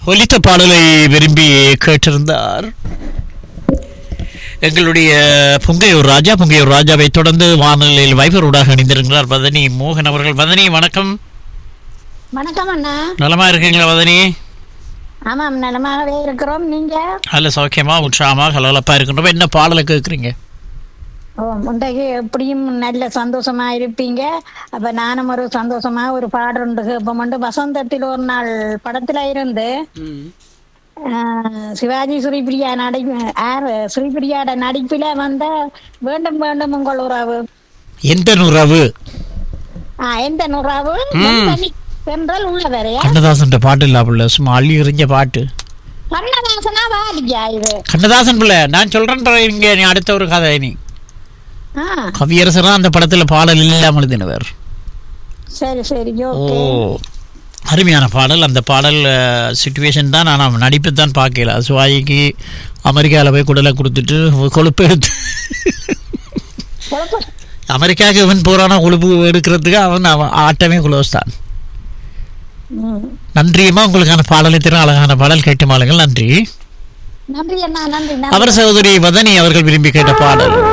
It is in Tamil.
ஒலித்த பாடலை விரும்பி கேட்டிருந்தார் எங்களுடைய பொங்கையூர் ராஜா பொங்கையூர் ராஜாவை தொடர்ந்து வானொலியில் வைபரோடாக அணிந்திருக்கிறார் வதனி மோகன் அவர்கள் வதனி வணக்கம் வணக்கம் அண்ணா நலமா இருக்கீங்களா வதனி ஆமாம் நலமாகவே இருக்கிறோம் நீங்க நல்ல சௌக்கியமா உற்சாகமா கலகலப்பா இருக்கின்றோம் என்ன பாடலை கேட்குறீங்க ஓ முண்டைக்கு எப்படியும் நல்ல சந்தோஷமா இருப்பீங்க அப்ப நானும் ஒரு சந்தோஷமா ஒரு பாடுண்டு கேட்போம் வசந்தத்தில் ஒரு நாள் படத்துல இருந்து ஆஹ், சிவாஜி ஸ்ரீபிரியா நடி ஆர் ஸ்ரீபிரியாட நடிப்பில வந்த வேண்டும் வேண்டும் உங்கள் உறவு எந்த உறவு ஆஹ், எந்த உறவு சென்றல் உள்ளவரையா கண்ணதாசன் பாட்டு இல்ல புள்ள சும்மா அள்ளி எறிஞ்ச பாட்டு கண்ணதாசனா வாலியா இது கண்ணதாசன் பிள்ளை நான் சொல்றேன் இங்க நீ அடுத்த ஒரு கதை நீ ஆ கவியரசரா அந்த படத்துல பாடல் இல்லாமல் எழுதினவர் சரி சரி ஓ ஓகே அருமையான பாடல் அந்த பாடல் சுச்சுவேஷன் தான் நான் நடிப்பு தான் பார்க்கல சுவாயிக்கு அமெரிக்காவில் போய் குடலை கொடுத்துட்டு கொழுப்பு எடுத்து குழப்பம் அமெரிக்காவுக்கு இவன் போறானா கொழுப்பு எடுக்கிறதுக்கு அவன் அவன் ஆட்டமே குளோஸ் தான் ம். நன்றியம்மா உங்களுக்கான பாடலை திறன் அழகான பாடல் கேட்டு மாளுங்கள் நன்றி நன்றி அண்ணா நன்றி நன்றி அவர் சகோதரி வதனி அவர்கள் விரும்பி கேட்ட பாடல்